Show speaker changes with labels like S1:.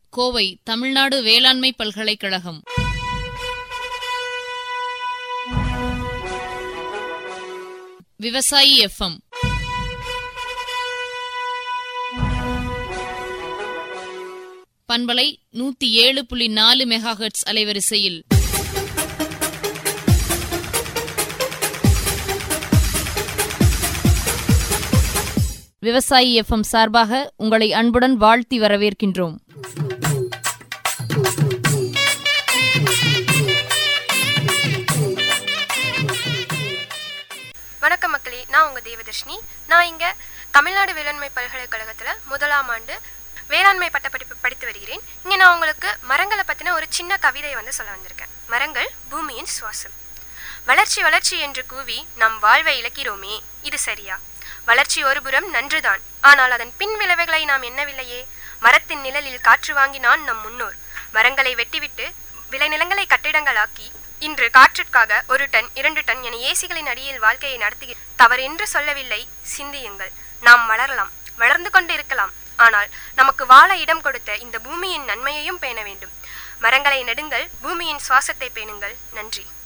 S1: கோவை தமிழ்நாடு வேளாண்மை பல்கலைக்கழகம் விவசாயி எஃப்எம் பண்பலை நூத்தி ஏழு புள்ளி நாலு மெகாஹெட்ஸ் அலைவரிசையில் விவசாயி எஃப்எம் சார்பாக உங்களை அன்புடன் வாழ்த்தி வரவேற்கின்றோம்
S2: வணக்கம் மக்களே நான் உங்கள் தேவதர்ஷினி நான் இங்கே தமிழ்நாடு வேளாண்மை பல்கலைக்கழகத்தில் முதலாம் ஆண்டு வேளாண்மை பட்டப்படிப்பு படித்து வருகிறேன் இங்கே நான் உங்களுக்கு மரங்களை பற்றின ஒரு சின்ன கவிதை வந்து சொல்ல வந்திருக்கேன் மரங்கள் பூமியின் சுவாசம் வளர்ச்சி வளர்ச்சி என்று கூவி நம் வாழ்வை இழக்கிறோமே இது சரியா வளர்ச்சி ஒருபுறம் நன்றுதான் ஆனால் அதன் பின் விளைவுகளை நாம் எண்ணவில்லையே மரத்தின் நிழலில் காற்று வாங்கினான் நம் முன்னோர் மரங்களை வெட்டிவிட்டு விளைநிலங்களை கட்டிடங்களாக்கி இன்று காற்றிற்காக ஒரு டன் இரண்டு டன் என ஏசிகளின் அடியில் வாழ்க்கையை நடத்தி தவறு என்று சொல்லவில்லை சிந்தியுங்கள் நாம் வளரலாம் வளர்ந்து கொண்டு இருக்கலாம் ஆனால் நமக்கு வாழ இடம் கொடுத்த இந்த பூமியின் நன்மையையும் பேண வேண்டும் மரங்களை நெடுங்கள் பூமியின் சுவாசத்தை பேணுங்கள் நன்றி